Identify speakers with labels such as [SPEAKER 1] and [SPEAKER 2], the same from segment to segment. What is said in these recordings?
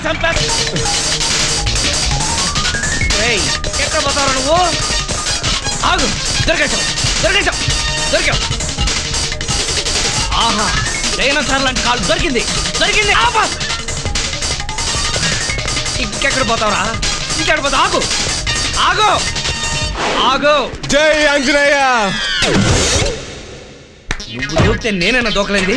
[SPEAKER 1] చంపేస్తా ఏయ్, ఎక్కడ పోతావు నువ్వు ఆగు దొరికేశావు దొరికేశావు దొరికావు ఆహా డైనోసార్ లాంటి కాలు దొరికింది దొరికింది ఆపా ఇంకెక్కడ పోతావురా ఇంకెక్కడ పోతావు ఆగు ఆగు ఆగు
[SPEAKER 2] జై ఆంజనేయ
[SPEAKER 1] నువ్వు దూకితే నేనైనా దూకలేంది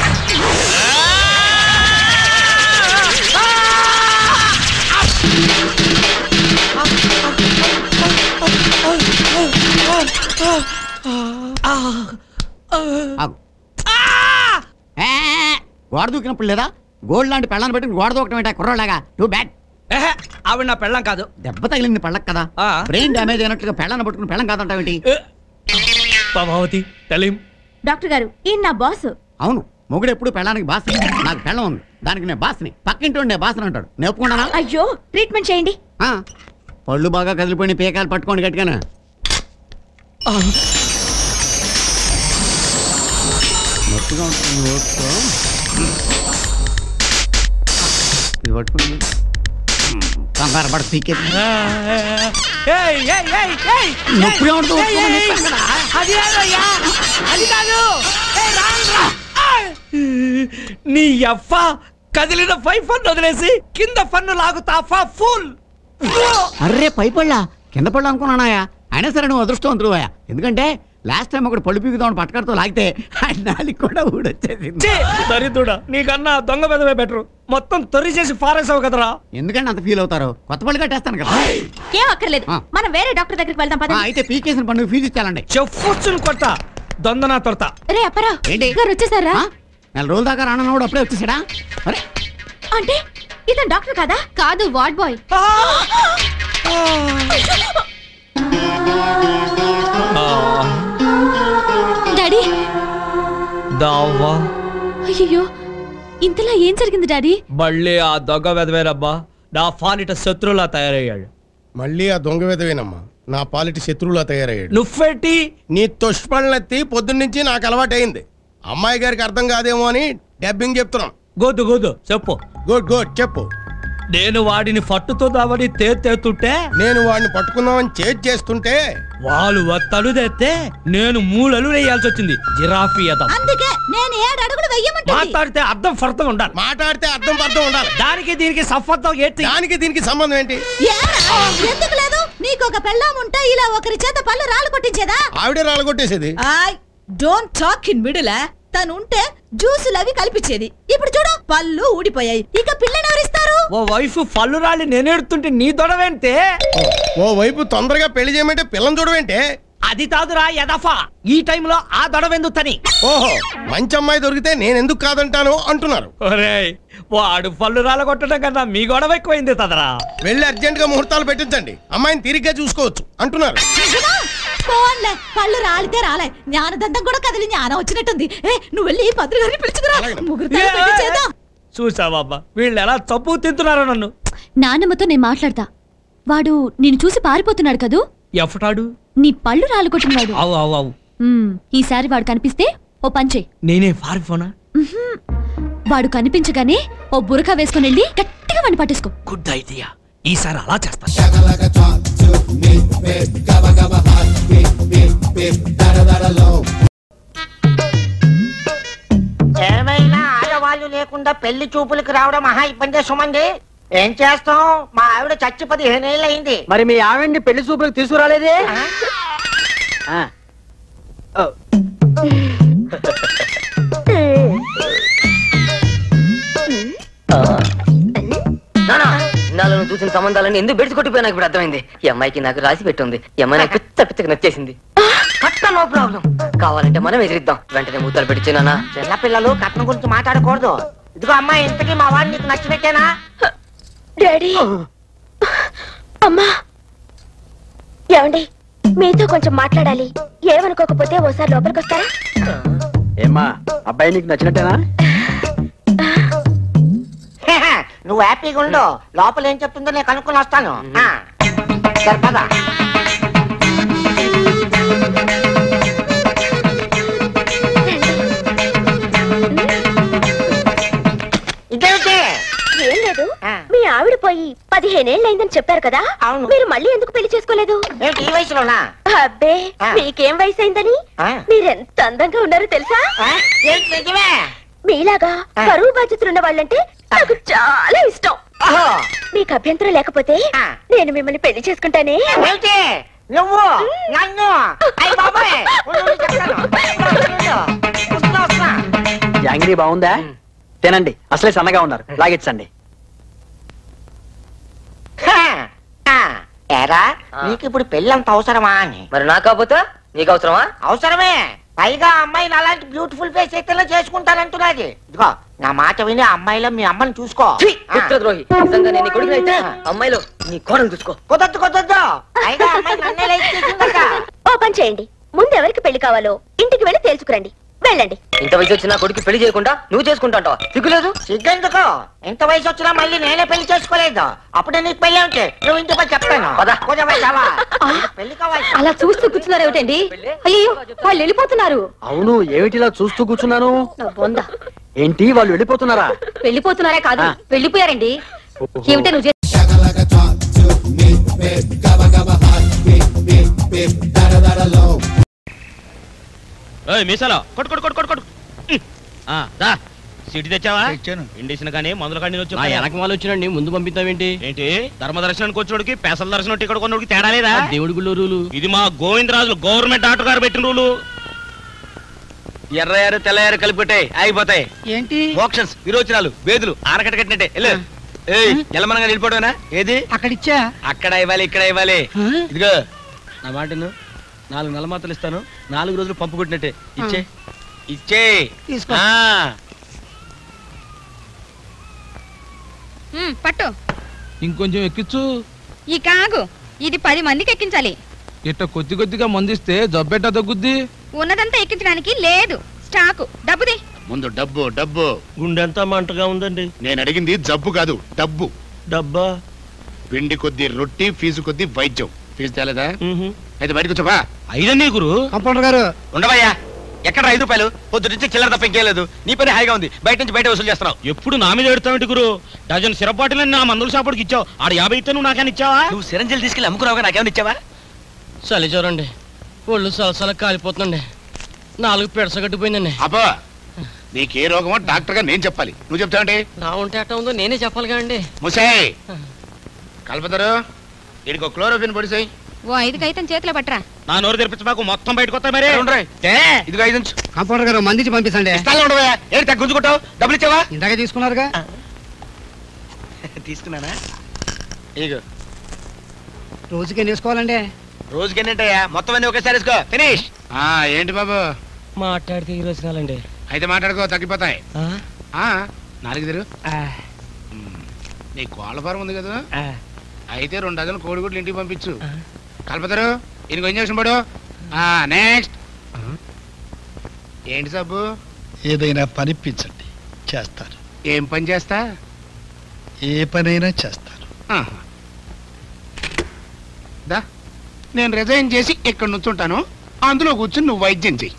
[SPEAKER 3] ఆగు. ఏ, గోడ దూకినప్పుడు లేదా గోల్డ్ లాంటి పెళ్ళాన్ని పెట్టి గోడ దూకటం ఏంటా కుర్రోళ్ళగా టూ బ్యాడ్
[SPEAKER 1] ఏహే, ఆవిడ నా పెళ్ళం కాదు
[SPEAKER 3] దెబ్బ తగిలింది పళ్ళకి కదా
[SPEAKER 1] ఆ.
[SPEAKER 3] బ్రెయిన్ డ్యామేజ్ అయినట్లుగా పెళ్ళాన్ని పట్టుకుని పెళ్ళం కాదంటావేంటి
[SPEAKER 1] పద్మావతి టెలిం
[SPEAKER 4] డాక్టర్ గారు ఈయన నా బాస్
[SPEAKER 3] అవును మొగుడు ఎప్పుడు పెళ్ళానికి బాస్ నాకు పెళ్ళం ఉంది దానికి నేను బాస్ని పక్కింటి ఉండే బాస్ని అంటాడు నేను ఒప్పుకున్నానా
[SPEAKER 4] అయ్యో ట్రీట్మెంట్ చేయండి
[SPEAKER 3] ఆ, పళ్ళు బాగా కదిలిపోయిన పీకాలు పట్టుకోండి గట్టిగానే నొప్పిగా ఉంటుంది ఓర్చుకో. ఇది పట్టుకుని కంగారు పడ పీకేది
[SPEAKER 1] ఏయ్, ఏయ్, ఏయ్, ఏయ్,
[SPEAKER 3] నొప్పిగా ఉంటుంది
[SPEAKER 1] ఏయ్,
[SPEAKER 3] ఒప్పుకోమని
[SPEAKER 1] ఏయ్,
[SPEAKER 3] చెప్పాను కదా.
[SPEAKER 1] అది కాదయ్యా, అది కాదు ఏయ్, రాను రా. ఆయ్. నీ అవ్వ కదిలిన పై ఫన్ను వదిలేసి కింద ఫన్ను లాగుతా ఫుల్
[SPEAKER 3] అర్రే పై పళ్ళా కింద పళ్ళు అనుకున్నానాయా అయినా సరే నువ్వు అదృష్టవంతుడువా ఎందుకంటే లాస్ట్ టైం ఒకటి పళ్ళు పీకుదామని పట్టుకడతో లాగితే ఆయన నాలికి కూడా ఊడొచ్చేసింది
[SPEAKER 1] దరిద్రుడా నీకన్నా దొంగ పెదవే బెటరు మొత్తం తొర్రి చేసి పారేసావు కదరా
[SPEAKER 3] ఎందుకంటే అంత ఫీల్ అవుతారు కొత్త పళ్ళు కట్టేస్తాను కదా
[SPEAKER 4] ఏం అక్కర్లేదు
[SPEAKER 3] ఆ.
[SPEAKER 4] మనం వేరే డాక్టర్ దగ్గరికి వెళ్దాం
[SPEAKER 3] ఆ,
[SPEAKER 4] పదండి
[SPEAKER 3] అయితే పీకేసిన పండుగ ఫీజు ఇచ్చాలండి
[SPEAKER 1] చెప్పుచ్చుని కొడతా దొందనా తొడతా
[SPEAKER 4] రే అప్పరా
[SPEAKER 3] ఏంటి?
[SPEAKER 4] గారు వచ్చేసారా
[SPEAKER 3] ఆ? నెల రోజుల దాకా రానన్నాడు అప్పుడే వచ్చేసాడా అరే
[SPEAKER 4] అంటే ఇతను డాక్టర్ కదా కాదు వార్డ్ బాయ్ డాడీ
[SPEAKER 1] దావా
[SPEAKER 4] అయ్యో ఇంతలా ఏం జరిగింది డాడీ
[SPEAKER 1] మళ్ళీ ఆ దొంగ వెదవేరబ్బా నా ఫాలిట శత్రువులా తయారయ్యాడు
[SPEAKER 2] మళ్ళీ ఆ దొంగ విధవేనమ్మా నా పాలిటి శత్రువులా తయారయ్యాడు
[SPEAKER 1] నువ్వెట్టి
[SPEAKER 2] నీ తుష్పళ్ళెత్తి పొద్దున్నుంచి నాకు అలవాటైంది అమ్మాయి గారికి అర్థం కాదేమో అని డబ్బింగ్ చెప్తున్నాం
[SPEAKER 1] గోదు గోదు చెప్పు
[SPEAKER 2] గుడ్ గుడ్ చెప్పు
[SPEAKER 1] నేను వాడిని పట్టుతుందామని తేతుంటే
[SPEAKER 2] నేను వాడిని పట్టుకుందామని చేజ్ చేస్తుంటే
[SPEAKER 1] వాళ్ళు వత్తలు తెస్తే నేను మూలలు వేయాల్సి వచ్చింది జిరాఫీ అదం
[SPEAKER 4] అందుకే నేను ఏడు అడుగులు వెయ్యమంటుంది
[SPEAKER 1] మాట్లాడితే అర్థం ఫర్థం ఉండాలి
[SPEAKER 2] మాట్లాడితే అర్థం పర్థం ఉండాలి
[SPEAKER 1] దానికి దీనికి సఫర్థం ఏంటి
[SPEAKER 2] దానికి దీనికి సంబంధం ఏంటి
[SPEAKER 4] ఎందుకు లేదు నీకు ఒక పెళ్ళాం ఉంటే ఇలా ఒకరి చేత పళ్ళు రాళ్ళు కొట్టించేదా
[SPEAKER 2] ఆవిడే రాలగొట్టేసేది
[SPEAKER 5] I don't talk in middle తను ఉంటే జ్యూసులు అవి కల్పించేది ఇప్పుడు చూడు పళ్ళు ఊడిపోయాయి ఇక పిల్లని ఎవరిస్తారు
[SPEAKER 1] ఓ వైఫ్ పళ్ళు రాలి నేనేడుతుంటే నీ దొడవేంటే
[SPEAKER 2] ఓ వైపు తొందరగా పెళ్లి చేయమంటే పిల్లని చూడవేంటే
[SPEAKER 1] అది కాదురా యదఫా ఈ టైంలో ఆ దొడవెందుకు తని
[SPEAKER 2] ఓహో మంచి అమ్మాయి దొరికితే నేను ఎందుకు కాదంటాను అంటున్నారు
[SPEAKER 1] ఒరేయ్ వాడు పళ్ళు రాలగొట్టడం కన్నా మీ గొడవ ఎక్కువైంది తదరా
[SPEAKER 2] వెళ్ళి అర్జెంట్ గా ముహూర్తాలు పెట్టించండి అమ్మాయిని తిరిగ్గా చూసుకోవచ్చు అంటున్నారు
[SPEAKER 5] ఫోన్లే పళ్ళు రాలితే రాలే జ్ఞానదంతం కూడా కదిలి జ్ఞానం వచ్చినట్టుంది ఏ నువ్వు వెళ్ళి పంతులు గారిని పిలుచుకురా
[SPEAKER 2] అలాగే.
[SPEAKER 5] ముగ్గురు చేద్దాం
[SPEAKER 1] చూసావా వీళ్ళు ఎలా చప్పు తింటున్నారో నన్ను
[SPEAKER 4] నాన్నమ్మతో నేను మాట్లాడతా వాడు నేను చూసి పారిపోతున్నాడు కదూ
[SPEAKER 1] ఎఫటాడు
[SPEAKER 4] నీ పళ్ళు రాళ్ళు కొట్టినవాడు
[SPEAKER 1] అవు అవు అవు
[SPEAKER 4] మ్మ్, ఈసారి వాడు కనిపిస్తే ఓ పంచే
[SPEAKER 1] నేనే పారిపోనా
[SPEAKER 4] వాడు కనిపించగానే ఓ బురక వేసుకుని వెళ్ళి గట్టిగా వాడిని పట్టేసుకో
[SPEAKER 1] గుడ్ ఐడియా ఈసారి అలా చేస్తా
[SPEAKER 6] ఏమైనా ఆడవాళ్ళు లేకుండా పెళ్లి చూపులకు రావడం మహా ఇబ్బంది సుమంది ఏం చేస్తాం మా ఆవిడ చచ్చి పదిహేను ఏళ్ళు అయింది
[SPEAKER 7] మరి మీ ఆవిడ్ని పెళ్లి చూపులకు తీసుకురాలేదే ఆ. ఓ.
[SPEAKER 8] నానా నాలో చూసిన సంబంధాలన్నీ ఎందుకు బెడిసి కొట్టిపోయి నాకు ఇప్పుడు అర్థమైంది ఈ అమ్మాయికి నాకు రాసి పెట్టుంది ఈ అమ్మాయి నాకు పిచ్చ పిచ్చగా నచ్చేసింది కట్ట నో ప్రాబ్లం కావాలంటే మనం ఎదిరిద్దాం వెంటనే మూతలు పెట్టి నానా
[SPEAKER 6] చిన్న పిల్లలు కట్నం గురించి మాట్లాడకూడదు ఇదిగో అమ్మాయి ఇంతకీ మా వాడిని నీకు నచ్చి పెట్టానా
[SPEAKER 9] డాడీ అమ్మా ఏమండి మీతో కొంచెం మాట్లాడాలి ఏమనుకోకపోతే ఓసారి లోపలికి వస్తారా
[SPEAKER 7] ఏమ్మా అబ్బాయి నీకు నచ్చినట్టేనా
[SPEAKER 6] నువ్వు హ్యాపీగా ఉండు లోపల ఏం చెప్తుందో నేను కనుక్కొని వస్తాను ఆ. సరే పద ఇదేమిటి
[SPEAKER 9] ఏం లేదు
[SPEAKER 6] ఆ.
[SPEAKER 9] మీ పెళ్ళయి పదిహేనేళ్ళైందని చెప్పారు కదా
[SPEAKER 6] అవును.
[SPEAKER 9] మీరు మళ్ళీ ఎందుకు పెళ్లి చేసుకోలేదు
[SPEAKER 6] ఏంటి ఈ వయసులోనా
[SPEAKER 9] అబ్బే
[SPEAKER 6] ఆ.
[SPEAKER 9] మీకేం వయసు అయిందని
[SPEAKER 6] ఆ.
[SPEAKER 9] మీరెంత అందంగా ఉన్నారో తెలుసా
[SPEAKER 6] ఆ? ఏంటి నిజమే
[SPEAKER 9] మీలాగా
[SPEAKER 6] ఆ.
[SPEAKER 9] బరువు బాధ్యతలున్న వాళ్ళంటే నాకు చాలా ఇష్టం
[SPEAKER 6] ఓహో
[SPEAKER 9] మీకు అభ్యంతరం లేకపోతే
[SPEAKER 6] ఆ.
[SPEAKER 9] నేను మిమ్మల్ని పెళ్లి చేసుకుంటానే
[SPEAKER 6] ఏంటి నువ్వు నన్ను అయ్యి బాబాయ్ ఉండు, ఉండు, చెప్తాను. ఉండు, ఉండు. వస్తున్నా, వస్తున్నా.
[SPEAKER 7] జాంగిరీ బాగుందా తినండి అసలే సన్నగా ఉన్నారు లాగించండి
[SPEAKER 6] హా. ఆ. ఏరా
[SPEAKER 8] ఆ.
[SPEAKER 6] నీకు ఇప్పుడు పెళ్ళంత అవసరమా అని
[SPEAKER 8] మరి నా కాకపోతే నీకు అవసరమా
[SPEAKER 6] అవసరమే పైగా అమ్మాయిని అలాంటి బ్యూటిఫుల్ ఫేస్ అయితే చేసుకుంటానంటున్నది ఇదిగో నా మాట విని ఆ అమ్మాయిలో మీ అమ్మని చూసుకో
[SPEAKER 8] ఛీ,
[SPEAKER 6] ఆ.
[SPEAKER 8] పుత్రద్రోహి నిజంగా నేను నీ కొడుకునైతే అమ్మాయిలో నీ కోడలు చూసుకో
[SPEAKER 6] కుదరదు కుదరదు పైగా అమ్మాయి నన్నే లైక్ చేసిందట
[SPEAKER 9] ఓ పని చేయండి ముందు ఎవరికి పెళ్లి కావాలో ఇంటికి వెళ్ళి తేల్చుకురండి వెళ్ళండి
[SPEAKER 8] ఇంత వయసు వచ్చిన కొడుకు పెళ్లి చేయకుండా నువ్వు చేసుకుంటాంటావా సిగ్గులేదు
[SPEAKER 6] సిగ్గెందుకు ఎంత వయసు వచ్చినా మళ్ళీ నేనే పెళ్లి చేసుకోలేదు అప్పుడే నీకు పెళ్లి ఉంటే నువ్వు ఇంటికి పోయి చెప్తాను
[SPEAKER 8] పద.
[SPEAKER 6] కొంచెం చావా పెళ్లి కావాలి
[SPEAKER 5] అలా చూస్తూ కూర్చున్నారు ఏమిటండి అయ్యో వాళ్ళు వెళ్ళిపోతున్నారు
[SPEAKER 7] అవును ఏమిటిలా చూస్తూ కూర్చున్నాను
[SPEAKER 5] నా బొంద
[SPEAKER 7] ఏంటి వాళ్ళు వెళ్ళిపోతున్నారా
[SPEAKER 5] వెళ్ళిపోతున్నారే కాదు
[SPEAKER 7] ఆ.
[SPEAKER 5] వెళ్ళిపోయారండి ఏమిటే నువ్వు చే-
[SPEAKER 1] మీసాలో కొట్టు కొట్టు కొట్టు కొట్టు కొట్టు ఉమ్. ఆ, దా సీటు తెచ్చావా ఇండిసిన కానీ మందుల కానీ వచ్చి
[SPEAKER 10] వెనక వాళ్ళు వచ్చినండి ముందు పంపిస్తావేంటి
[SPEAKER 1] ఏంటి ధర్మ దర్శనానికి వచ్చినోడికి పెసల దర్శనం టికెట్ కొన్నోడికి తేడా లేదా
[SPEAKER 10] దేవుడి గుళ్ళో రూలు
[SPEAKER 1] ఇది మా గోవిందరాజులు గవర్నమెంట్ డాక్టర్ గారు పెట్టిన రూలు
[SPEAKER 10] ఎర్రయారు తెల్లయారు కలిపిట్టాయి ఆగిపోతాయి
[SPEAKER 3] ఏంటి
[SPEAKER 10] మోక్షన్స్ విరోచనాలు వేదులు ఆనకట్ట కట్టినట్టే వెళ్ళు ఏయ్ ఎల్లమనగా నిలిపోవడమేనా ఏది
[SPEAKER 3] అక్కడిచ్చా
[SPEAKER 10] అక్కడ ఇవ్వాలి ఇక్కడ ఇవ్వాలి
[SPEAKER 3] ఆ?
[SPEAKER 10] ఇదిగో నా మాటను నాలుగు నెల మాత్రలు ఇస్తాను నాలుగు రోజులు పంపు కొట్టినట్టే ఇచ్చే ఇచ్చే
[SPEAKER 3] తీసుకో.
[SPEAKER 10] ఆ.
[SPEAKER 11] ఉమ్, పట్టు
[SPEAKER 12] ఇంకొంచెం ఎక్కించు
[SPEAKER 11] ఈ కాగు ఇది పది మందికి ఎక్కించాలి
[SPEAKER 12] ఇట్ట కొద్ది కొద్దిగా మందిస్తే జబ్బెట్ట తగ్గుద్ది
[SPEAKER 11] ఉన్నదంతా ఎక్కించడానికి లేదు స్టాకు డబ్బుది
[SPEAKER 13] ముందు డబ్బు డబ్బు
[SPEAKER 1] గుండెంతా మంటగా ఉందండి
[SPEAKER 13] నేను అడిగింది జబ్బు కాదు డబ్బు
[SPEAKER 1] డబ్బా
[SPEAKER 13] పిండి కొద్ది రొట్టి ఫీజు కొద్ది వైద్యం ఫీజు తేలేదా అయితే బయటకు వచ్చావా
[SPEAKER 1] ఐదన్నీ గురు
[SPEAKER 3] కంపౌండర్ గారు
[SPEAKER 10] ఉండవయ్యా ఎక్కడ ఐదు రూపాయలు పొద్దు నుంచి చిల్లర తప్ప ఇంకేం లేదు నీ పని హాయిగా ఉంది బయట నుంచి బయట వసూలు చేస్తున్నావు
[SPEAKER 1] ఎప్పుడు నా మీద ఎడతావేంటి గురు డజన్ సిరపాటిలని నా మందుల షాపుడికి ఇచ్చావు ఆడ యాభై ఇస్తే నువ్వు నాకని ఇచ్చావా
[SPEAKER 10] నువ్వు సిరంజీలు తీసుకెళ్ళి అమ్ముకున్నావుగా నాకేమైనా ఇచ్చావా
[SPEAKER 12] చలి చూడండి ఒళ్ళు సలసల కాలిపోతుందండి నాలుగు పెడసగట్టిపోయిందండి
[SPEAKER 13] అబ్బా నీకే రోగమో డాక్టర్ గా నేను చెప్పాలి నువ్వు చెప్తావంటే
[SPEAKER 12] నా ఉంటే అట్ట ఉందో నేనే చెప్పాలిగా అండి
[SPEAKER 13] ముసాయ్ కలుపుతారు వీడికి క్లోరోఫిన్ పొడిసాయి
[SPEAKER 11] ఓ ఐదు కైతం చేతిలో పట్టరా
[SPEAKER 1] నా నోరు తెరిపించబాకు మొత్తం బయటకు వస్తాయి మరి
[SPEAKER 10] ఉండరాయ్. ఇదిగో ఐదు ఉంచు
[SPEAKER 3] కంపౌండర్ గారు మందించి పంపిస్తాండి
[SPEAKER 10] ఇస్తాను ఉండవయ్యా ఏంటి తగ్గ గుంజుకుంటావు డబ్బులు ఇచ్చావా
[SPEAKER 3] ఇందాక తీసుకున్నారుగా
[SPEAKER 10] తీసుకున్నానా ఇదిగో
[SPEAKER 3] రోజుకి ఎన్ని వేసుకోవాలండి
[SPEAKER 10] రోజుకి ఎన్నింటయ్యా మొత్తం అన్ని ఒకేసారి వేసుకో ఫినిష్
[SPEAKER 13] ఆ ఏంటి బాబు
[SPEAKER 12] మాట్లాడితే ఈ రోజునాలండి
[SPEAKER 13] అయితే మాట్లాడుకో తగ్గిపోతాయి ఆ నాలుగు తిరుగు నీ కోళ్ళ ఫారం ఉంది కదా అయితే రెండు డజన్ కోడిగుడ్లు ఇంటికి పంపించు కలుపుతారు ఇంకో ఇంజక్షన్ పడు నెక్స్ట్ ఏంటి సబ్బు
[SPEAKER 14] ఏదైనా పనిపించండి చేస్తారు
[SPEAKER 13] ఏం పని చేస్తా
[SPEAKER 14] ఏ పనైనా చేస్తారు
[SPEAKER 13] ఆహా. దా నేను రిజైన్ చేసి ఇక్కడ నుంచుంటాను అందులో కూర్చుని నువ్వు వైద్యం చెయ్యి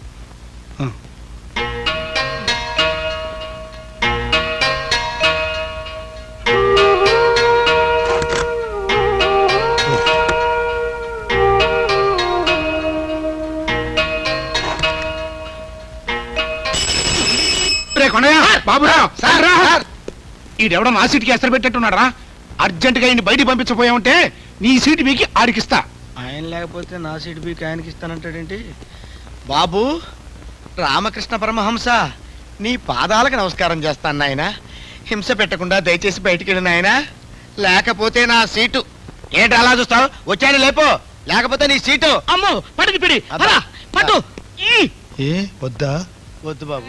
[SPEAKER 13] రే కొండయ్య బాబురావు సార్ రా ఈడెవడో నా సీటుకి ఎసరు పెట్టేట్టున్నాడు రా అర్జెంట్ గా ఈయన బయటికి పంపించపోయామంటే నీ సీటు మీకు ఆడికిస్తా
[SPEAKER 10] ఆయన లేకపోతే నా సీటు బీక్ ఆయనకి ఇస్తానంటాడేంటి బాబు రామకృష్ణ పరమహంస నీ పాదాలకు నమస్కారం చేస్తాను నాయన హింస పెట్టకుండా దయచేసి బయటికి వెళ్ళి నాయన లేకపోతే నా సీటు ఏంటి అలా చూస్తావు వచ్చాను లేపో లేకపోతే నీ సీటు
[SPEAKER 1] అమ్మో పట్టుకి పిడి పరా, పట్టు ఉమ్.
[SPEAKER 14] ఏ వద్దా
[SPEAKER 10] వద్దు బాబు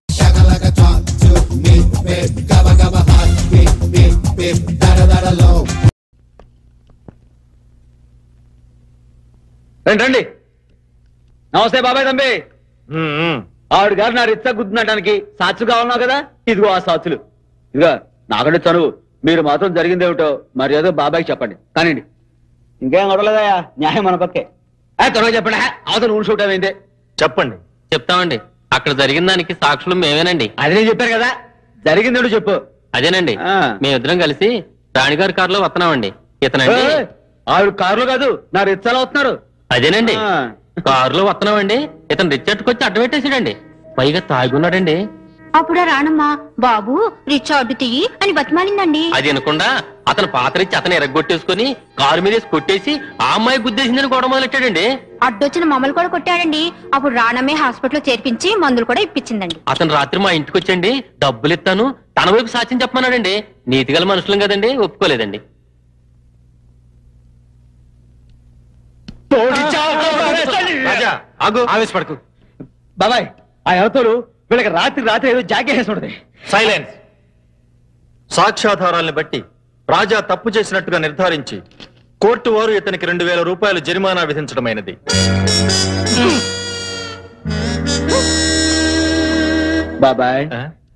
[SPEAKER 7] రండి రండి నమస్తే బాబాయ్ తంబి ఆవిడ గారు నా రిచ్చ గుర్తుండటానికి సాక్షులు కావాలన్నావు కదా ఇదిగో ఆ సాక్షులు ఇదిగో నాకంటే చనువు మీరు మాత్రం జరిగిందేమిటో మరి ఏదో బాబాయ్కి చెప్పండి కానివ్వండి ఇంకేం గొడవలేదయా న్యాయం మన పక్కే ఏ, త్వరగా చెప్పండి హే, అవతల ఊరు షూట్ అయింది
[SPEAKER 10] చెప్పండి
[SPEAKER 15] చెప్తామండి అక్కడ జరిగిన దానికి సాక్షులు మేమేనండి
[SPEAKER 7] అది నేను చెప్పాను కదా జరిగిందేమిటో చెప్పు
[SPEAKER 15] అదేనండి
[SPEAKER 7] ఆ.
[SPEAKER 15] మేమిద్దరం కలిసి రాణిగారి కారులో వస్తున్నామండి ఇతనండి
[SPEAKER 7] ఏయ్, ఆవిడ కారులో కాదు నా రిచ్చాలో వస్తున్నారు
[SPEAKER 15] అదేనండి కారులో వస్తున్నామండి ఇతను రిచర్డ్కి వచ్చి అడ్డు పెట్టేసాడండి పైగా తాగున్నాడండి
[SPEAKER 9] అప్పుడు రానమ్మా బాబు రిచార్డు తీయి అని బతిమాలిందండి
[SPEAKER 15] అది అనకుండా అతను పాతరిచ్చి అతను ఎరగొట్టేసుకుని కారు మీద వేసి కొట్టేసి ఆ అమ్మాయి గుద్దేసిందని గొడవ మొదలెట్టాడండి
[SPEAKER 9] అడ్డొచ్చిన మమ్మల్ని కూడా కొట్టాడండి అప్పుడు రానమ్మే హాస్పిటల్లో చేర్పించి మందులు కూడా ఇప్పించిందండి
[SPEAKER 15] అతను రాత్రి మా ఇంటికి వచ్చండి డబ్బులు ఇస్తాను తన వైపు సాక్ష్యం చెప్పమన్నాడండి నీతిగల మనుషులం కదండి ఒప్పుకోలేదండి
[SPEAKER 7] రాజా ఆగు ఆవేశపడకు బాబాయ్ ఆ ఎవతోడు వీళ్ళకి రాత్రి రాత్రి ఏదో జాకేసి ఉంటుంది
[SPEAKER 16] సైలెన్స్ సాక్ష్యాధారాల్ని బట్టి రాజా తప్పు చేసినట్టుగా నిర్ధారించి కోర్టు వారు ఇతనికి రెండు వేల రూపాయలు జరిమానా విధించడమైనది
[SPEAKER 7] బాబాయ్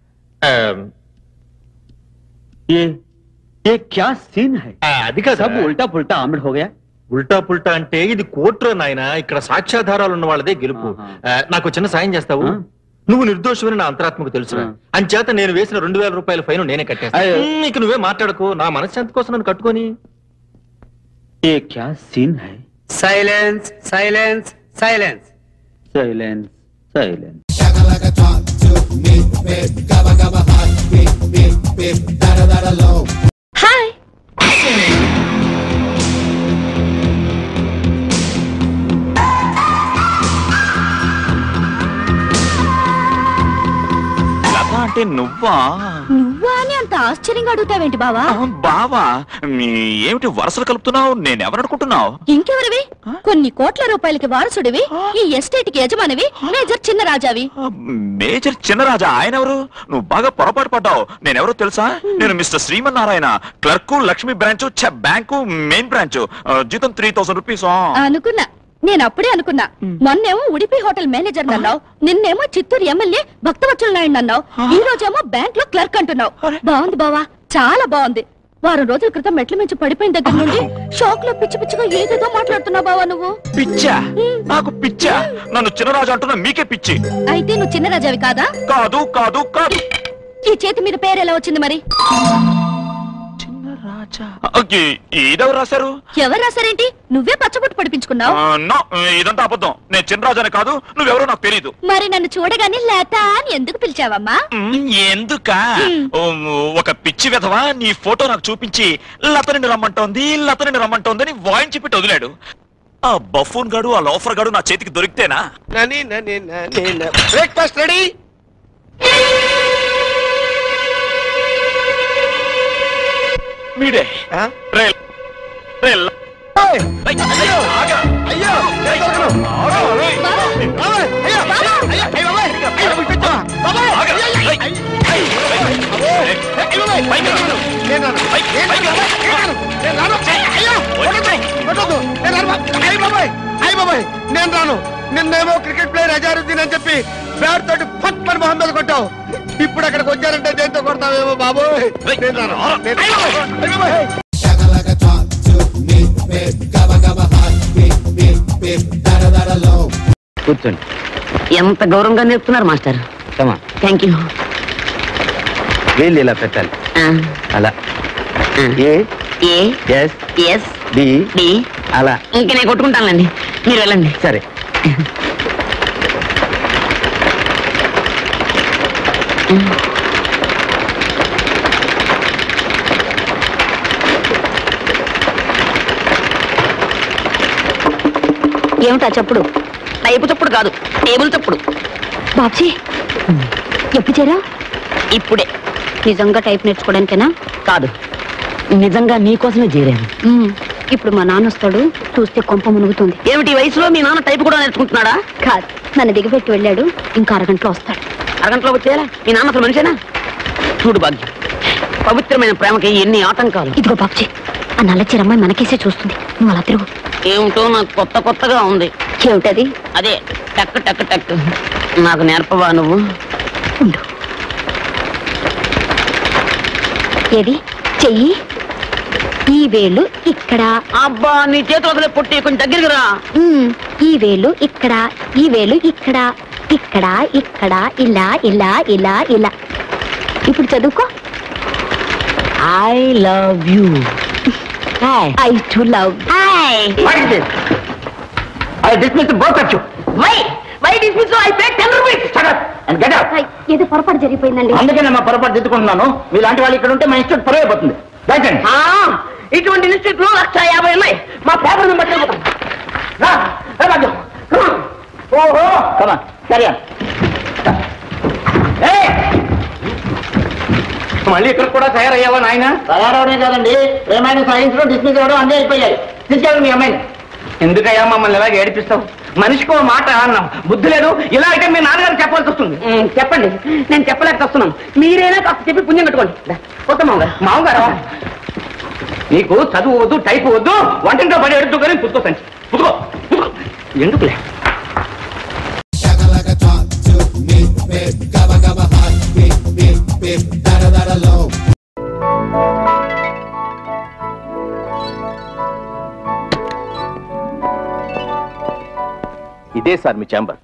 [SPEAKER 7] ये ये क्या सीन है
[SPEAKER 16] అది కాదు
[SPEAKER 7] सब उल्टा पुल्टा आमिर हो गया
[SPEAKER 16] ఉల్టా పుల్టా అంటే ఇది కోర్టులో నాయన ఇక్కడ సాక్ష్యాధారాలు ఉన్న వాళ్ళదే గెలుపు ఆ, నాకు చిన్న సాయం చేస్తావు నువ్వు నిర్దోషమని నా అంతరాత్మకు తెలుసు అంచేత నేను వేసిన రెండు వేల రూపాయల ఫైన్ నేనే కట్టేస్తా
[SPEAKER 7] అయ్యో.
[SPEAKER 16] ఉమ్, ఇక నువ్వే మాట్లాడకు నా మనశ్శాంతి కోసం నన్ను కట్టుకొని
[SPEAKER 7] ये क्या सीन है
[SPEAKER 17] silence silence silence
[SPEAKER 7] silence silence
[SPEAKER 9] hi
[SPEAKER 18] Latha అంటే నువ్వా
[SPEAKER 9] నువ్వా అని అంత ఆశ్చర్యంగా అడుగుతావేంటి బావా
[SPEAKER 18] బావా మీ ఏమిటి వరుసలు కలుపుతున్నావు నేనెవరనుకుంటున్నావు
[SPEAKER 4] ఇంకెవరివి కొన్ని కోట్ల రూపాయలకి వారసుడివి ఈ ఎస్టేట్ కి యజమానివి మేజర్ చిన్న రాజావి
[SPEAKER 18] మేజర్ చిన్నరాజా ఆయన ఎవరు నువ్వు బాగా పొరపాటు పడ్డావు నేనెవరో తెలుసా నేను mister Srimannarayana clerk Lakshmi branch ఛ, బ్యాంకు మెయిన్ బ్రాంచ్ ఆ, జీతం త్రీ థౌసండ్ రూపీస్
[SPEAKER 4] అనుకున్నా నేను అప్పుడే అనుకున్నా మొన్నేమో ఉడిపి హోటల్ మేనేజర్ అన్నావు నిన్నేమో చిత్తూరు ఎమ్మెల్యే భక్తవచ్చల నాయుడు అన్నావు ఈ రోజేమో బ్యాంక్ లో క్లర్క్ అంటున్నావు బాగుంది బావా చాలా బాగుంది వారం రోజుల క్రితం మెట్ల మించి పడిపోయిన దగ్గర నుండి షాక్ లో పిచ్చి పిచ్చిగా ఏదేదో మాట్లాడుతున్నావు బావా నువ్వు
[SPEAKER 18] పిచ్చా నాకు పిచ్చా నన్ను చిన్నరాజు అంటున్నా మీకే పిచ్చి
[SPEAKER 4] అయితే నువ్వు చిన్న రాజావి కాదా
[SPEAKER 18] కాదు కాదు కాదు
[SPEAKER 4] ఈ చేతి మీద పేరు ఎలా వచ్చింది మరి
[SPEAKER 18] ఇదెవరు రాశారు
[SPEAKER 4] ఎవరు రాశారేంటి నువ్వే పచ్చబొట్టు పడిపించుకున్నావు
[SPEAKER 18] ఆ, నో ఇదంతా అబద్ధం నేను చిన్నరాజానే కాదు నువ్వెవరో నాకు తెలియదు
[SPEAKER 4] మరి నన్ను చూడగానే లేత అని ఎందుకు పిలిచావమ్మా
[SPEAKER 18] ఎందుక ఒక పిచ్చి విధవా నీ ఫోటో నాకు చూపించి లతని రమ్మంటోంది లతని రమ్మంటోంది అని వాయించి పెట్టి వదిలాడు ఆ బఫూన్ గాడు ఆ లోఫర్ గాడు నా చేతికి దొరికితేనా
[SPEAKER 10] నని నని నని బ్రేక్ఫాస్ట్ రెడీ
[SPEAKER 18] వీడే రే రే ల-
[SPEAKER 10] అయ్యో అయ్యో నేను దొరకను. బాబాయ్, బాబాయ్, అయ్యో, అయ్యో, అయ్యో, అయ్యో, బాబాయ్, అయ్యో, విడిపించు. బాబాయ్, అయ్యో, అయ్యో, అయ్యో, అయ్యో, అయ్యో, బాబాయ్, నేను రాను. నేను రాను. నేను రాను. నేను రాను. అయ్యో, కొట్టొద్దు, కొట్టొద్దు. నేను రాను. అయ్య బాబాయ్, అయ్య బాబాయ్, నేను రాను నిన్నేమో క్రికెట్ ప్లేయర్ అజారుద్దీన్ అని చెప్పి బ్యాట్ తోటి ఫట్ పని మొహం మీద కొట్టావు ఇప్పుడు అక్కడికి వచ్చారంటే దేంతో కొడతావేమో బాబోయ్ నేను రాను. నేను- అయ్య బాబాయ్, అయ్య బాబాయ్.
[SPEAKER 8] కూర్చోండి ఎంత గౌరవంగా నేర్పుతున్నారు మాస్టర్ థ్యాంక్ యూ
[SPEAKER 19] వేలు ఇలా పెట్టాలి అలా A
[SPEAKER 8] A
[SPEAKER 19] S
[SPEAKER 8] S
[SPEAKER 19] D
[SPEAKER 8] D
[SPEAKER 19] అలా
[SPEAKER 8] ఇంక నేను కొట్టుకుంటానులేండి మీరు వెళ్ళండి
[SPEAKER 19] సరే
[SPEAKER 8] ఏమిటా చెప్పుడు టైపు చెప్పుడు కాదు టేబుల్ చెప్పుడు
[SPEAKER 9] బాబ్జీ ఎప్పుడు చేరా
[SPEAKER 8] ఇప్పుడే
[SPEAKER 9] నిజంగా టైప్ నేర్చుకోవడానికేనా
[SPEAKER 8] కాదు నిజంగా నీకోసమే చేరాను
[SPEAKER 9] మ్మ్. ఇప్పుడు మా నాన్న వస్తాడు చూస్తే కొంప మునుగుతుంది
[SPEAKER 8] ఏమిటి ఈ వయసులో మీ నాన్న టైపు కూడా నేర్చుకుంటున్నాడా
[SPEAKER 9] కాదు నన్ను దిగబెట్టి వెళ్ళాడు ఇంకా అరగంటలో వస్తాడు
[SPEAKER 8] అరగంటలో వచ్చేయాలా మీ నాన్న అసలు మనిషేనా చూడు భాగ్యం పవిత్రమైన ప్రేమకి ఎన్ని ఆటంకాలు
[SPEAKER 9] ఇదిగో బాబ్జీ ఆ నల్ల చిరమ్మాయి మనకేసే చూస్తుంది నువ్వు అలా తిరుగు
[SPEAKER 8] ఏమిటో నాకు కొత్త కొత్తగా ఉంది
[SPEAKER 9] ఏమిటది
[SPEAKER 8] అదే టక్ టక్ టక్ నాకు నేర్పవా నువ్వు
[SPEAKER 9] ఏది చెయ్యి ఈ వేలు ఇక్కడ
[SPEAKER 8] అబ్బా నీ చేతులు వదిలే పొట్టి కొంచెం దగ్గరికి రా
[SPEAKER 9] మ్మ్. ఈ వేలు ఇక్కడ ఈ వేలు ఇక్కడ ఇక్కడ ఇక్కడ ఇలా ఇలా ఇలా ఇలా ఇప్పుడు చదువుకో
[SPEAKER 8] I love you hi
[SPEAKER 9] I too love hi
[SPEAKER 8] I dismiss both of you why why dismiss I pay 10 rupees shut up and get out
[SPEAKER 9] ఏదో పొరపాటు జరిగిపోయిందండి
[SPEAKER 8] అందుకే మా పొరపాటు దిద్దుకుంటున్నాను మీలాంటి వాళ్ళు ఇక్కడ ఉంటే మా ఇన్స్టిట్యూట్ పరువు అయిపోతుంది దయచండి ఇటువంటి ఇన్స్టిట్యూట్ లో లక్ష యాభై ఉన్నాయి మా పేపర్ బట్టి రా రా రాజు Come on. ఓహో కమా సరే మళ్ళీ ఇక్కడ కూడా తయారయ్యావా నాయన తయారవడే కాదండి ఏమైనా సైన్స్ లో డిస్మిస్ అవ్వడం అన్నీ అయిపోయాయి తీసుకెళ్ళండి మీ అమ్మాయిని ఎందుకయ్యా మమ్మల్ని ఇలాగ ఏడిపిస్తావు మనిషికి ఓ మాట అన్నాం బుద్ధి లేదు ఇలా అయితే మీ నాన్నగారు చెప్పాల్సి వస్తుంది చెప్పండి నేను చెప్పలేక వస్తున్నాను మీరైనా కాస్త చెప్పి పుణ్యం కట్టుకోండి కొత్త మామగారు మామగారు నీకు చదువు వద్దు టైప్ వద్దు వంటింట్లో పడి ఎడుతూ కానీ పుట్టుకో సంచి పుట్టుకో పుట్టుకో ఎందుకులే
[SPEAKER 19] ఇదే సార్ మీ chamber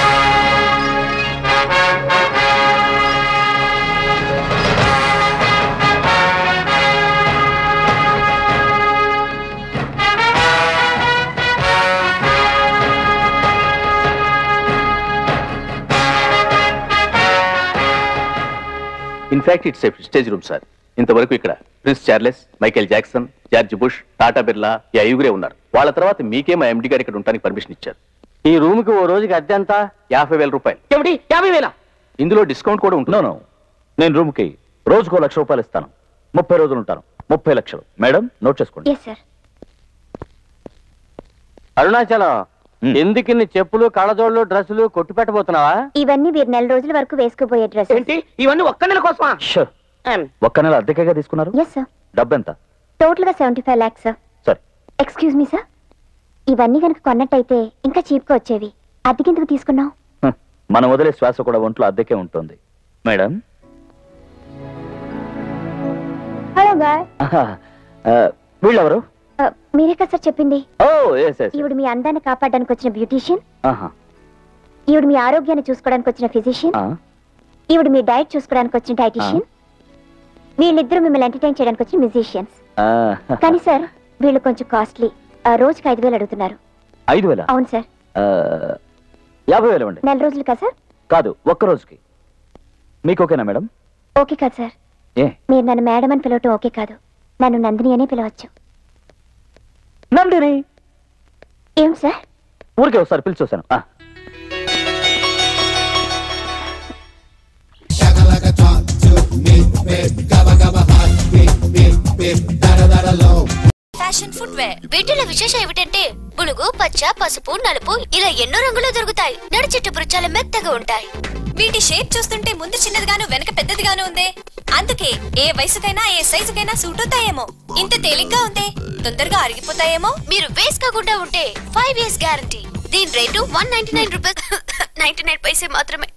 [SPEAKER 19] in fact it's stage room sir ఇంతవరకు ఇక్కడ Prince Charles Michael Jackson George Bush Tata Birla ఈ ఐదుగురే ఉన్నారు వాళ్ళ తర్వాత మీకే మా ఎండి గారు ఇక్కడ ఉండడానికి పర్మిషన్ ఇచ్చారు ఈ రూమ్ కి ఓ రోజుకి అద్దె ఎంత యాభై వేల రూపాయలు
[SPEAKER 8] ఏమిటి యాభై వేల
[SPEAKER 19] ఇందులో డిస్కౌంట్ కూడా ఉంటుంది
[SPEAKER 20] నేను రూమ్ కి రోజుకో లక్ష రూపాయలు ఇస్తాను ముప్పై రోజులు ఉంటాను ముప్పై లక్షలు మేడం నోట్ చేసుకోండి
[SPEAKER 9] ఎస్ సార్
[SPEAKER 19] అరుణాచలం ఎందుకు ఇన్ని చెప్పులు కళ్ళజోళ్ళు డ్రెస్సులు కొట్టు పెట్టబోతున్నావా
[SPEAKER 9] ఇవన్నీ వీరు నెల రోజుల వరకు వేసుకోబోయే డ్రెస్
[SPEAKER 8] ఏంటి ఇవన్నీ ఒక్క నెల కోసమా
[SPEAKER 20] షో. ఒక్క నెల అద్దెకేగా తీసుకున్నారు
[SPEAKER 9] ఎస్ సార్
[SPEAKER 20] డబ్బెంత
[SPEAKER 9] టోటల్ గా సెవెంటీ ఫైవ్ ల్యాక్స్ సార్
[SPEAKER 20] సరే
[SPEAKER 9] ఎక్స్క్యూజ్ మీ సార్ ఇవన్నీ కనుక కొన్నట్టయితే ఇంకా చీప్ గా వచ్చేవి అద్దెకెందుకు తీసుకున్నావు
[SPEAKER 20] హ, మనం వదిలే శ్వాస కూడా ఒంట్లో అద్దెకే ఉంటుంది మేడం
[SPEAKER 9] హలో గాయ్
[SPEAKER 20] ఆహా, ఆ, వీళ్ళెవరు
[SPEAKER 9] మీరే కదా సార్ చెప్పింది
[SPEAKER 20] ఓ ఎస్ ఎస్
[SPEAKER 9] ఈవిడ మీ అందాన్ని కాపాడడానికి వచ్చిన బ్యూటీషియన్
[SPEAKER 20] ఆహా
[SPEAKER 9] ఈవిడ మీ ఆరోగ్యాన్ని చూసుకోవడానికి వచ్చిన ఫిజిషియన్
[SPEAKER 20] ఆ,
[SPEAKER 9] ఈవిడ మీ డైట్ చూసుకోవడానికి వచ్చిన డైటిషియన్ వీళ్ళిద్దరూ మిమ్మల్ని ఎంటర్టైన్ చేయడానికి వచ్చిన మ్యూజిషియన్స్
[SPEAKER 20] ఆ,
[SPEAKER 9] కానీ సార్ వీళ్ళు కొంచెం కాస్ట్లీ రోజుకి ఐదు వేలు అడుగుతున్నారు
[SPEAKER 20] ఐదు వేల
[SPEAKER 9] అవును సార్
[SPEAKER 20] ఆ, యాభై వేలు ఇవ్వండి
[SPEAKER 9] నెల రోజులు కదా సార్
[SPEAKER 20] కాదు ఒక్క రోజుకి మీకు ఓకేనా మేడం
[SPEAKER 9] ఓకే కాదు సార్
[SPEAKER 20] ఏ
[SPEAKER 9] మీరు నన్ను మేడం అని పిలవటం ఓకే కాదు నన్ను నందిని అనే పిలవచ్చు
[SPEAKER 20] నందిని
[SPEAKER 9] ఏం సార్
[SPEAKER 20] ఊరికే ఒకసారి పిలిచి చూశాను ఆ,
[SPEAKER 21] ఫ్యాషన్ ఫుట్వేర్ వీటిలో విశేషం ఏమిటంటే బులుగు పచ్చ పసుపు నలుపు ఇలా ఎన్నో రంగులు దొరుకుతాయి నడిచెట్టుపురు చాలా మెత్తగా ఉంటాయి
[SPEAKER 11] వీటి షేప్ చూస్తుంటే ముందు చిన్నదిగాను వెనక పెద్దదిగాను ఉందే అందుకే ఏ వయసుకైనా ఏ సైజుకైనా సూట్ అవుతాయేమో ఇంత తేలిగ్గా ఉందే తొందరగా అరిగిపోతాయేమో
[SPEAKER 21] మీరు వేసుకోకుండా ఉంటే ఫైవ్ ఇయర్స్ గ్యారంటీ దీని rate one ninety nine rupees ninety nine paise మాత్రమే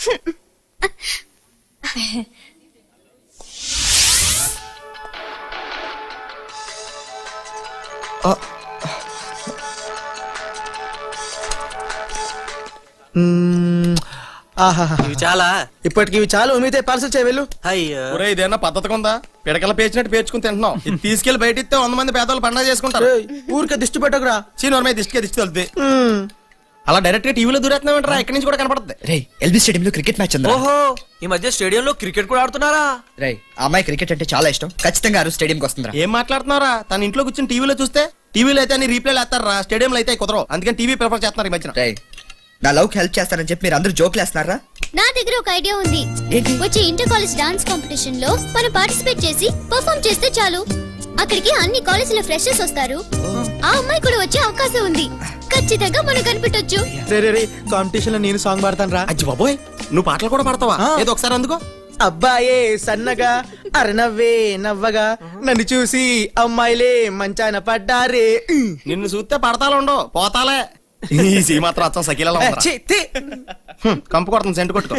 [SPEAKER 10] ఇవి చాలా ఇప్పటికి ఇవి చాలు మీతో పార్సల్ చేయవెళ్ళు అయ్యో
[SPEAKER 2] ఒరే ఇదేనా పద్ధతిగా ఉందా పిడకల పేచినట్టు పేర్చుకుని తింటున్నాం ఇది తీసుకెళ్లి బయట ఇస్తే వంద మంది పేదలు పండగ చేసుకుంటారు
[SPEAKER 10] ఊరికే దిష్టి పెట్టకురా
[SPEAKER 2] సీనియర్ దిష్టికే దిష్టి తలుపుతుంది అలా డైరెక్ట్ గా టీవీలో దూరేస్తున్నామంటారా ఎక్కడి నుంచి కూడా కనపడుతుంది
[SPEAKER 22] రే ఎల్బీ స్టేడియం లో క్రికెట్ మ్యాచ్ ఉందా
[SPEAKER 10] ఓహో ఈ మధ్య స్టేడియంలో క్రికెట్ కూడా ఆడుతున్నారా
[SPEAKER 22] రే ఆ అమ్మాయి క్రికెట్ అంటే చాలా ఇష్టం ఖచ్చితంగా ఆ రోజు స్టేడియంకి వస్తుందిరా
[SPEAKER 2] ఏం మాట్లాడుతున్నారా తన ఇంట్లో కూర్చొని టీవీలో చూస్తే టీవీలో అయితే అన్ని రీప్లేలు వేస్తారా స్టేడియంలో అయితే కుదరవు అందుకని టీవీ ప్రిఫర్ చేస్తున్నారు ఈ మధ్యన
[SPEAKER 22] రే నా లవ్ హెల్ప్ చేస్తారని చెప్పి మీరు అందరూ జోక్లు వేస్తున్నారా
[SPEAKER 21] నా దగ్గర ఒక ఐడియా ఉంది వచ్చే ఇంటర్ కాలేజ్ డాన్స్ కాంపిటీషన్ లో మనం పార్టిసిపేట్ చేసి పర్ఫామ్ చేస్తే చాలు అక్కడికి అన్ని కాలేజీల ఫ్రెషర్స్ వస్తారు ఆ అమ్మాయి కూడా వచ్చే అవకాశం ఉంది ఖచ్చితంగా మనం కనిపెట్టొచ్చు
[SPEAKER 10] రే రే రే కాంపిటీషన్ లో నేను సాంగ్ పాడతాను రా
[SPEAKER 2] అజ్జి బాబోయ్ నువ్వు పాటలు కూడా పాడతావా ఏదో ఒకసారి అందుకో
[SPEAKER 10] అబ్బాయే సన్నగా అరే నవ్వే నవ్వగా నన్ను చూసి అమ్మాయిలే మంచాన పడ్డారే
[SPEAKER 2] నిన్ను చూస్తే పడతాలు ఉండవు పోతాలే ఈ సీ మాత్రం అచ్చం సకీలలో
[SPEAKER 10] ఏ, ఛీ, ఛీ.
[SPEAKER 2] కంపు కొడుతుంది సెంటు కొట్టుకో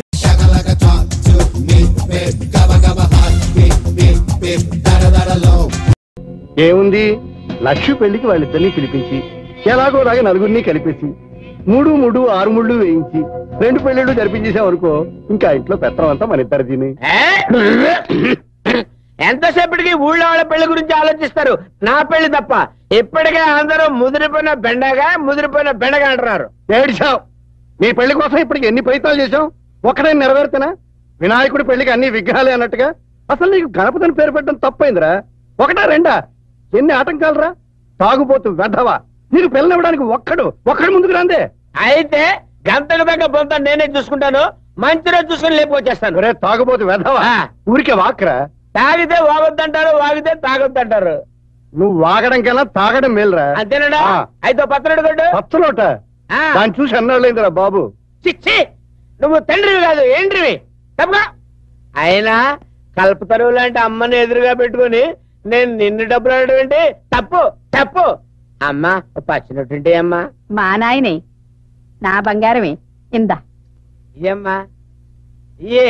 [SPEAKER 23] ఏముంది లక్ష్మి పెళ్లికి వాళ్ళిద్దరినీ పిలిపించి ఎలాగోలాగా నలుగురిని కలిపేసి మూడు మూడు ఆరు ముళ్ళు వేయించి రెండు పెళ్లిళ్ళు జరిపించేసాం అనుకో ఇంకా ఇంట్లో పెత్తనం అంతా మన ఇద్దరిదిని
[SPEAKER 3] ఎంతసేపటికి ఊళ్ళో వాళ్ళ పెళ్లి గురించి ఆలోచిస్తారు నా పెళ్లి తప్ప ఇప్పటికే అందరూ ముదిరిపోయిన బెండగా ముదిరిపోయిన బెండగా అంటున్నారు
[SPEAKER 23] ఏడిచావు నీ పెళ్లి కోసం ఇప్పటికి ఎన్ని ప్రయత్నాలు చేశాం ఒక్కడే నెరవేరుతున్నా వినాయకుడి పెళ్లికి అన్ని విగ్రహాలే అన్నట్టుగా అసలు నీకు గణపతిని పేరు పెట్టడం తప్పైందిరా ఒకటా రెండా ఎన్ని ఆటంకాలరా తాగుపోతు వెధవా నీకు పెళ్ళనివ్వడానికి ఒక్కడు ఒక్కడు ముందుకు రాందే
[SPEAKER 3] అయితే గంటకు దగ్గర బొంత నేనే చూసుకుంటాను మంచి రోజు చూసుకుని లేపుకొచ్చేస్తాను
[SPEAKER 23] ఒరే తాగుపోతు వెధవా ఊరికే వాక్రా
[SPEAKER 3] తాగితే వాగొద్దంటారు వాగితే తాగొద్దంటారు
[SPEAKER 23] నువ్వు వాగడం కన్నా తాగడం మేలురా
[SPEAKER 3] అంతేనాడా
[SPEAKER 23] ఆ.
[SPEAKER 3] అయితే పత్రుడు కొట్టు
[SPEAKER 23] పచ్చలోట
[SPEAKER 3] ఆ.
[SPEAKER 23] దాన్ని చూసి అన్నాళ్ళైందిరా బాబు
[SPEAKER 3] చిచ్చి నువ్వు తండ్రివి కాదు ఏంట్రివి తప్పుగా అయినా కల్పతరువు లాంటి అమ్మని ఎదురుగా పెట్టుకుని నేను నిన్ను డబ్బులు అడగడం ఏంటి తప్పు తప్పు అమ్మా ఓ పచ్చినట్టుంటే అమ్మా
[SPEAKER 5] మా నాయనే నా బంగారమే ఇందా
[SPEAKER 3] ఇయ్యమ్మా ఇయ్యే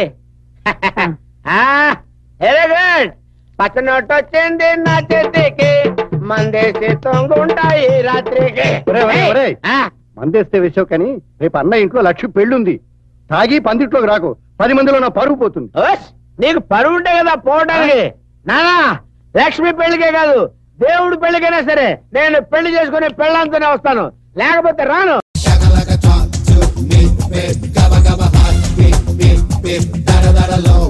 [SPEAKER 3] వెరీ గుడ్ పచ్చనొట్టు వచ్చింది నా చేతికి మందేసి తొంగుంటాయి రాత్రికి
[SPEAKER 23] ఒరేయ్, ఒరేయ్, ఒరేయ్.
[SPEAKER 3] ఆ.
[SPEAKER 23] మందేస్తే వేసావు కానీ రేపు అన్న ఇంట్లో లక్ష్మి పెళ్ళుంది తాగి పందిట్లోకి రాకు పది మందిలో నా పరుగు పోతుంది
[SPEAKER 3] ఓస్, నీకు పరువు ఉంటే కదా పోవడానికి నానా లక్ష్మి పెళ్లికే కాదు దేవుడు పెళ్లికైనా సరే నేను పెళ్లి చేసుకుని పెళ్ళంతోనే వస్తాను లేకపోతే రాను
[SPEAKER 6] Gabba gabba hot, beep beep, gabba gabba hot, beep beep beep, da da da da low.